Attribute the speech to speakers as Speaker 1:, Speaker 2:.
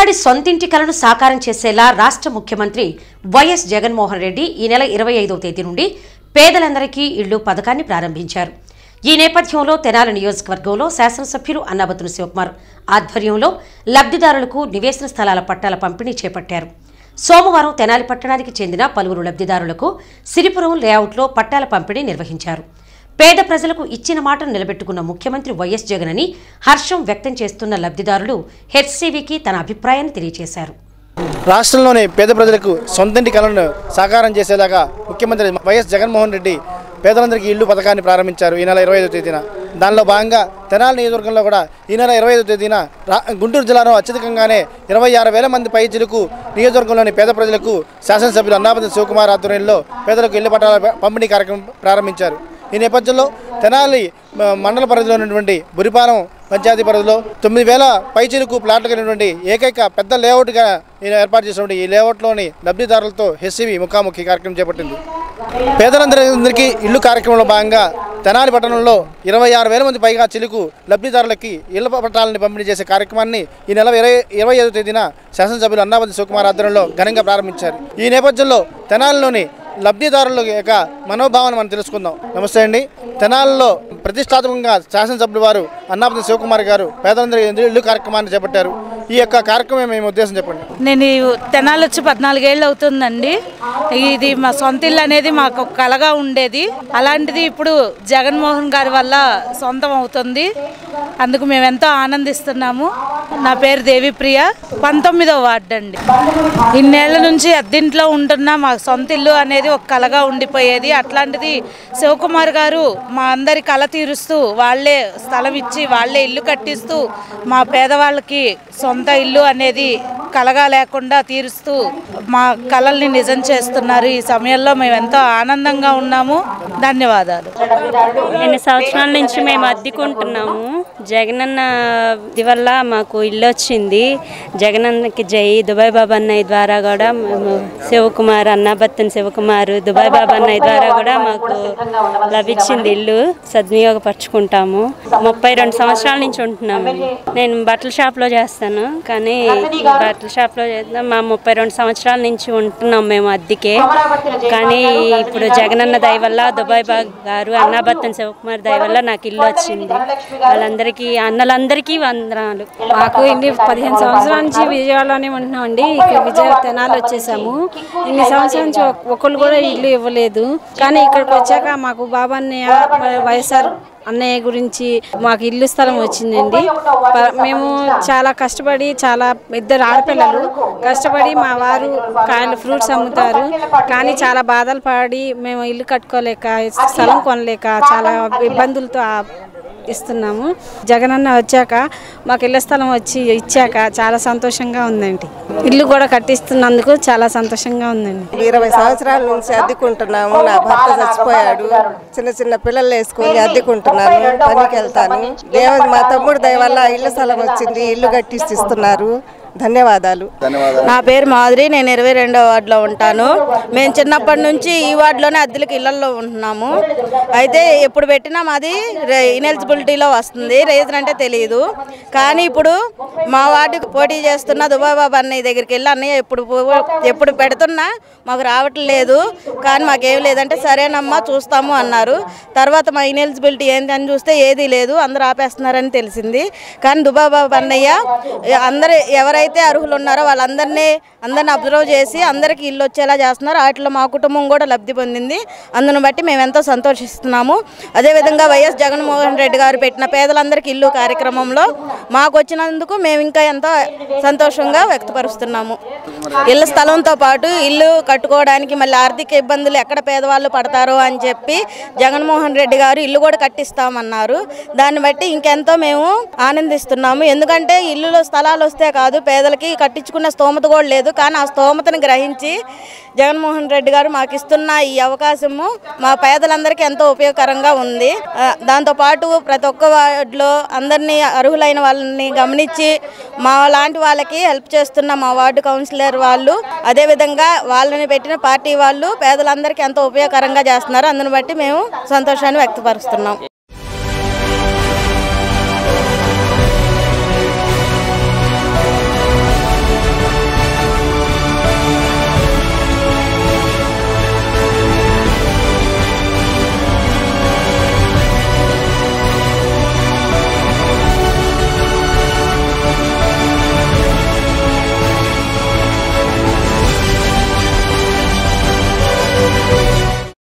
Speaker 1: పేదవాడి సొంతింటి కలను సాకారం చేసేలా రాష్ట్ర ముఖ్యమంత్రి వైఎస్ జగన్మోహన్ రెడ్డి ఈ నెల ఇరవై ఐదవ తేదీ నుండి పేదలందరికీ ఇళ్లు పథకాన్ని ప్రారంభించారు ఈ నేపథ్యంలో తెనాలి నియోజకవర్గంలో శాసనసభ్యులు అన్నాబతుని శివకుమార్ ఆధ్వర్యంలో లబ్ధిదారులకు నివేశన స్థలాల పట్టాల పంపిణీ చేపట్టారు సోమవారం తెనాలి పట్టణానికి చెందిన పలువురు లబ్ధిదారులకు సిరిపురం లేఅవుట్లో పట్టాల పంపిణీ నిర్వహించారు పేద ప్రజలకు ఇచ్చిన మాటను నిలబెట్టుకున్న ముఖ్యమంత్రి వైఎస్ జగన్ అని హర్షం వ్యక్తం చేస్తున్న లబ్ధిదారులు హెచ్సీవీకి తన అభిప్రాయాన్ని తెలియజేశారు
Speaker 2: రాష్ట్రంలోని పేద ప్రజలకు సొంతంటి కళను సాకారం చేసేలాగా ముఖ్యమంత్రి వైఎస్ జగన్మోహన్ రెడ్డి పేదలందరికీ ఇల్లు పథకాన్ని ప్రారంభించారు ఈ నెల ఇరవై ఐదో తేదీన దానిలో భాగంగా తెనాలి నియోజకవర్గంలో కూడా ఈ నెల ఇరవై ఐదో తేదీన రా గుంటూరు జిల్లాలో అత్యధికంగానే ఇరవై ఆరు వేల మంది పైచిలకు నియోజకవర్గంలోని పేద ప్రజలకు శాసనసభ్యులు అన్నాపతి శివకుమార్ ఆధ్వర్యంలో పేదలకు ఇళ్ల పట్టాల పంపిణీ కార్యక్రమం ప్రారంభించారు ఈ నేపథ్యంలో తెనాలి మ, మండల పరిధిలో ఉన్నటువంటి బురిపాలెం పంచాయతీ పరిధిలో తొమ్మిది వేల పైచిలుకు ప్లాట్లు కలిగినటువంటి ఏకైక పెద్ద లేఅవుట్గా ఈయన ఏర్పాటు చేసినటువంటి ఈ లేఅవుట్లోని లబ్ధిదారులతో హెచ్సివి ముఖాముఖి కార్యక్రమం చేపట్టింది పేదలందరికీ ఇల్లు కార్యక్రమంలో భాగంగా తెనాలి పట్టణంలో ఇరవై ఆరు వేల మంది పైగా చిలుకు లబ్ధిదారులకి ఇళ్ల పట్టాలని పంపిణీ చేసే కార్యక్రమాన్ని ఈ నెల ఇరవై ఇరవై ఐదో తేదీన శాసనసభ్యులు అన్నాపతి శివకుమార్ ఆధ్వర్యంలో ఘనంగా ప్రారంభించారు ఈ నేపథ్యంలో తెనాలిలోని లబ్ధిదారుల యొక్క మనోభావాన్ని మనం తెలుసుకుందాం నమస్తే అండి తెనాలిలో ప్రతిష్టాత్మకంగా శాసనసభ్యులు వారు అన్నాపతి శివకుమార్ గారు పేదలందరి ఇల్లు కార్యక్రమాన్ని చేపట్టారు ఈ యొక్క కార్యక్రమం మేము ఉద్దేశం చెప్పండి
Speaker 3: నేను ఈ తెనాలి వచ్చి పద్నాలుగేళ్ళు అవుతుందండి ఇది మా సొంత ఇల్లు అనేది మాకు ఒక కలగా ఉండేది అలాంటిది ఇప్పుడు జగన్మోహన్ గారి వల్ల సొంతం అవుతుంది అందుకు మేము ఎంతో ఆనందిస్తున్నాము నా పేరు దేవిప్రియ పంతొమ్మిదో వార్డు అండి ఇన్నేళ్ల నుంచి అద్దెంట్లో ఉంటున్న మా సొంత ఇల్లు అనేది ఒక కలగా ఉండిపోయేది అట్లాంటిది శివకుమార్ గారు మా అందరి కళ తీరుస్తూ వాళ్ళే స్థలం ఇచ్చి వాళ్ళే ఇల్లు కట్టిస్తూ మా పేదవాళ్ళకి సొంత ఇల్లు అనేది కలగా లేకుండా తీరుస్తూ మా కళల్ని నిజం చేస్తున్నారు ఈ సమయంలో మేము ఎంతో ఆనందంగా ఉన్నాము ధన్యవాదాలు
Speaker 4: ఎన్ని సంవత్సరాల నుంచి మేము అద్దెకుంటున్నాము జగనన్న ఇది వల్ల మాకు ఇల్లు వచ్చింది జగనన్నకి జై దుబాయ్ బాబా అన్నయ్య ద్వారా కూడా మేము శివకుమార్ అన్నాబత్తన్ శివకుమార్ దుబాయ్ బాబా అన్నయ్య ద్వారా కూడా మాకు లభించింది ఇల్లు సద్వినియోగపరచుకుంటాము ముప్పై రెండు సంవత్సరాల నుంచి ఉంటున్నాము నేను బట్టల షాప్లో చేస్తాను కానీ బట్టల షాప్లో చేద్దాం మా ముప్పై రెండు సంవత్సరాల నుంచి ఉంటున్నాం మేము అద్దెకే కానీ ఇప్పుడు జగనన్న దయ వల్ల దుబాయ్ బాగ్ గారు అన్నాబత్తన్ శివకుమార్ దయ వల్ల నాకు ఇల్లు వచ్చింది వాళ్ళందరికీ అన్నలందరికీ వందనాలు
Speaker 5: మాకు ఇన్ని పదిహేను సంవత్సరాల నుంచి విజయవాడలోనే ఉంటున్నామండి ఇక్కడ విజయ తెనాలి వచ్చేసాము ఇన్ని సంవత్సరాల నుంచి ఒక్- ఒకళ్ళు కూడా ఇల్లు ఇవ్వలేదు కానీ ఇక్కడికి వచ్చాక మాకు బాబా అన్నయ్య వైఎస్ఆర్ అన్నయ్య గురించి మాకు ఇల్లు స్థలం వచ్చిందండి ప- మేము చాలా కష్టపడి చాలా ఇద్దరు ఆడపిల్లలు కష్టపడి మా వారు కాయలు ఫ్రూట్స్ అమ్ముతారు కానీ చాలా బాధలు పడి మేము ఇల్లు కట్టుకోలేక స్థలం కొనలేక చాలా ఇబ్బందులతో ఆ- ఇస్తున్నాము జగనన్న వచ్చాక మాకు ఇళ్ల స్థలం వచ్చి ఇచ్చాక చాలా సంతోషంగా ఉందండి ఇల్లు కూడా కట్టిస్తున్నందుకు చాలా సంతోషంగా ఉందండి
Speaker 6: ఇరవై సంవత్సరాల నుంచి అద్దెకుంటున్నాము నా భర్త చచ్చిపోయాడు చిన్న చిన్న పిల్లలు వేసుకొని అద్దెకుంటున్నాను పనికి వెళ్తాను దేవుడు మా తమ్ముడు దయ వల్ల ఇళ్ళ స్థలం వచ్చింది ఇల్లు కట్టిసి ఇస్తున్నారు ధన్యవాదాలు
Speaker 7: నా పేరు మాధురి నేను ఇరవై రెండో వార్డులో ఉంటాను మేము చిన్నప్పటి నుంచి ఈ వార్డులోనే అద్దెలకు ఇళ్లలో ఉంటున్నాము అయితే ఎప్పుడు పెట్టినా మాది ఇనెలిజిబిలిటీలో వస్తుంది రీజన్ అంటే తెలియదు కానీ ఇప్పుడు మా వార్డుకి పోటీ చేస్తున్న దుబాయ్ బాబు అన్నయ్య దగ్గరికి వెళ్ళి అన్నయ్య ఎప్పుడు పో- ఎప్పుడు పెడుతున్నా మాకు రావట్లేదు కానీ మాకేం లేదంటే సరేనమ్మా చూస్తాము అన్నారు తర్వాత మా ఇనెలిజిబిలిటీ ఏంటి అని చూస్తే ఏదీ లేదు అందరూ ఆపేస్తున్నారని తెలిసింది కానీ దుబాయ్ బాబు అన్నయ్య అందరు ఎవరైతే అర్హులు ఉన్నారో వాళ్ళందరినీ అందరిని అబ్జర్వ్ చేసి అందరికీ ఇల్లు వచ్చేలా చేస్తున్నారు వాటిలో మా కుటుంబం కూడా లబ్ధి పొందింది అందును బట్టి మేము ఎంతో సంతోషిస్తున్నాము అదేవిధంగా వైఎస్ జగన్మోహన్ రెడ్డి గారు పెట్టిన పేదలందరికీ ఇల్లు కార్యక్రమంలో మాకు వచ్చినందుకు మేము ఇంకా ఎంతో సంతోషంగా వ్యక్తపరుస్తున్నాము ఇళ్ళ స్థలంతో పాటు ఇల్లు కట్టుకోవడానికి మళ్ళీ ఆర్థిక ఇబ్బందులు ఎక్కడ పేదవాళ్ళు పడతారో అని చెప్పి జగన్మోహన్ రెడ్డి గారు ఇల్లు కూడా కట్టిస్తామన్నారు దాన్ని బట్టి ఇంకెంతో మేము ఆనందిస్తున్నాము ఎందుకంటే ఇల్లులో స్థలాలు వస్తే కాదు పేదలకి కట్టించుకునే స్తోమత కూడా లేదు కానీ ఆ స్తోమతను గ్రహించి జగన్మోహన్ రెడ్డి గారు మాకు ఇస్తున్న ఈ అవకాశము మా పేదలందరికీ ఎంతో ఉపయోగకరంగా ఉంది ఆ, దాంతోపాటు ప్రతి ఒక్క వార్డులో అందరినీ అర్హులైన వాళ్ళని గమనించి మా లాంటి వాళ్ళకి హెల్ప్ చేస్తున్న మా వార్డు కౌన్సిలర్ వాళ్ళు అదేవిధంగా వాళ్ళని పెట్టిన పార్టీ వాళ్ళు పేదలందరికీ ఎంతో ఉపయోగకరంగా చేస్తున్నారు అందుని బట్టి మేము సంతోషాన్ని వ్యక్తపరుస్తున్నాం